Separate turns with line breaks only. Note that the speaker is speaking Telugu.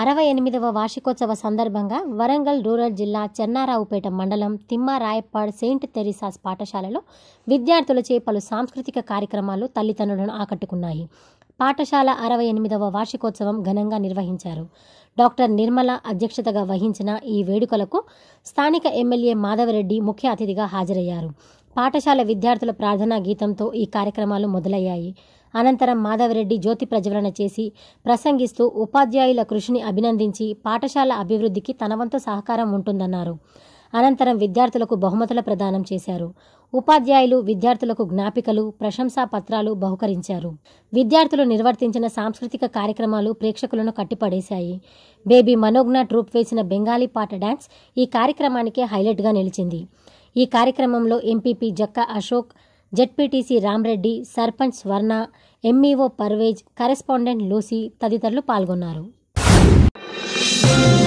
అరవై ఎనిమిదవ వార్షికోత్సవ సందర్భంగా వరంగల్ రూరల్ జిల్లా చెన్నారావుపేట మండలం తిమ్మారాయప్పాడ్ సెయింట్ తెరిసాస్ పాఠశాలలో విద్యార్థులచే పలు సాంస్కృతిక కార్యక్రమాలు తల్లిదండ్రులను ఆకట్టుకున్నాయి పాఠశాల అరవై ఎనిమిదవ వార్షికోత్సవం ఘనంగా నిర్వహించారు డాక్టర్ నిర్మల అధ్యక్షతగా వహించిన ఈ వేడుకలకు స్థానిక ఎమ్మెల్యే మాధవరెడ్డి ముఖ్య అతిథిగా హాజరయ్యారు పాఠశాల విద్యార్థుల ప్రార్థనా గీతంతో ఈ కార్యక్రమాలు మొదలయ్యాయి అనంతరం మాధవరెడ్డి జ్యోతి ప్రజ్వలన చేసి ప్రసంగిస్తూ ఉపాధ్యాయుల కృషిని అభినందించి పాఠశాల అభివృద్ధికి తన వంతు సహకారం ఉంటుందన్నారు అనంతరం విద్యార్థులకు బహుమతుల ప్రదానం చేశారు ఉపాధ్యాయులు విద్యార్థులకు జ్ఞాపికలు ప్రశంసా పత్రాలు బహుకరించారు విద్యార్థులు నిర్వర్తించిన సాంస్కృతిక కార్యక్రమాలు ప్రేక్షకులను కట్టిపడేశాయి బేబీ మనోజ్ఞ ట్రూప్ వేసిన బెంగాలీ పాట డాన్స్ ఈ కార్యక్రమానికే హైలైట్గా నిలిచింది ఈ కార్యక్రమంలో MPP Jakka Ashok ZPTC Ramreddy sarpanch Swarna MEO Parvez correspondent Lucy తదితరులు పాల్గొన్నారు